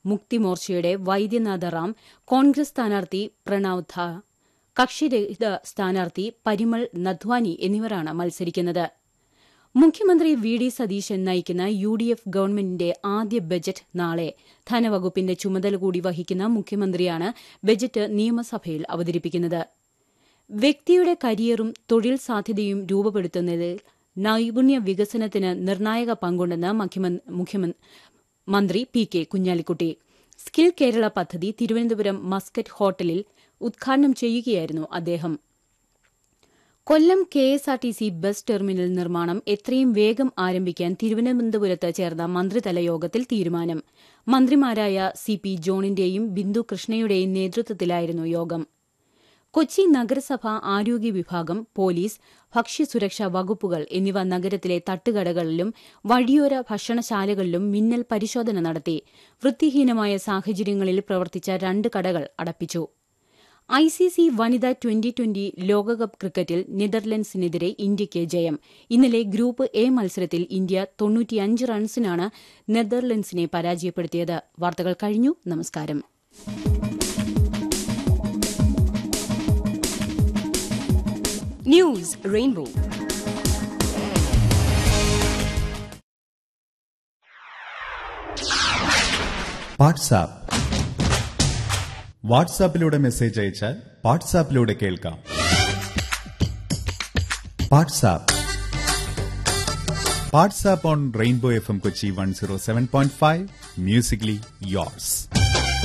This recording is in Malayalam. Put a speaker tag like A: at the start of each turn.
A: മുക്തിമോർച്ചയുടെ വൈദ്യനാഥ റാം കോൺഗ്രസ് സ്ഥാനാർത്ഥി പ്രണവ് ധ കക്ഷിരഹിത സ്ഥാനാർത്ഥി പരിമൾ നധ്വാനി എന്നിവരാണ് മത്സരിക്കുന്നത് മുഖ്യമന്ത്രി വി ഡി സതീശൻ നയിക്കുന്ന യു ഡി എഫ് ഗവൺമെന്റിന്റെ ആദ്യ ബജറ്റ് നാളെ ധനവകുപ്പിന്റെ ചുമതല കൂടി വഹിക്കുന്ന മുഖ്യമന്ത്രിയാണ് ബജറ്റ് നിയമസഭയിൽ അവതരിപ്പിക്കുന്നത് വ്യക്തിയുടെ കരിയറും തൊഴിൽ സാധ്യതയും രൂപപ്പെടുത്തുന്നതിൽ നൈപുണ്യ വികസനത്തിന് നിർണായക പങ്കുണ്ടെന്ന് മുഖ്യമന്ത്രി P K Kunhalikutty skill Kerala പദ്ധതി തിരുവനന്തപുരം മസ്കറ്റ് ഹോട്ടലിൽ ഉദ്ഘാടനം ചെയ്യുകയായിരുന്നു അദ്ദേഹം Kollam K S R T C bus terminal നിർമ്മാണം എത്രയും വേഗം ആരംഭിക്കാൻ തിരുവനന്തപുരത്ത് ചേർന്ന മന്ത്രിതല യോഗത്തിൽ തീരുമാനം മന്ത്രിമാരായ സി പി ജോണിന്റെയും ബിന്ദു കൃഷ്ണയുടെയും നേതൃത്വത്തിലായിരുന്നു യോഗം കൊച്ചി നഗരസഭ ആരോഗ്യ വിഭാഗം പോലീസ് ഭക്ഷ്യസുരക്ഷാ വകുപ്പുകൾ എന്നിവ നഗരത്തിലെ തട്ടുകടകളിലും വഴിയോര ഭക്ഷണശാലകളിലും മിന്നൽ പരിശോധന നടത്തി വൃത്തിഹീനമായ സാഹചര്യങ്ങളിൽ പ്രവർത്തിച്ച രണ്ട് കടകൾ അടപ്പിച്ചു ഐ സി സി വനിതാ ട്വന്റി ട്വന്റി ലോകകപ്പ് ക്രിക്കറ്റിൽ നെതർലൻഡ്സിനെതിരെ ഇന്ത്യയ്ക്ക് ജയം ഇന്നലെ ഗ്രൂപ്പ് എ മത്സരത്തിൽ ഇന്ത്യ തൊണ്ണൂറ്റിയഞ്ച് റൺസിനാണ് നെതർലൻഡ്സിനെ പരാജയപ്പെടുത്തിയത് വാർത്തകൾ കഴിഞ്ഞു നമസ്കാരം
B: News Rainbow.
C: വാട്സാപ്പ് വാട്സാപ്പിലൂടെ മെസ്സേജ് അയച്ചാൽ വാട്സാപ്പിലൂടെ കേൾക്കാം WhatsApp WhatsApp on Rainbow F M Kochi one zero seven point five musically yours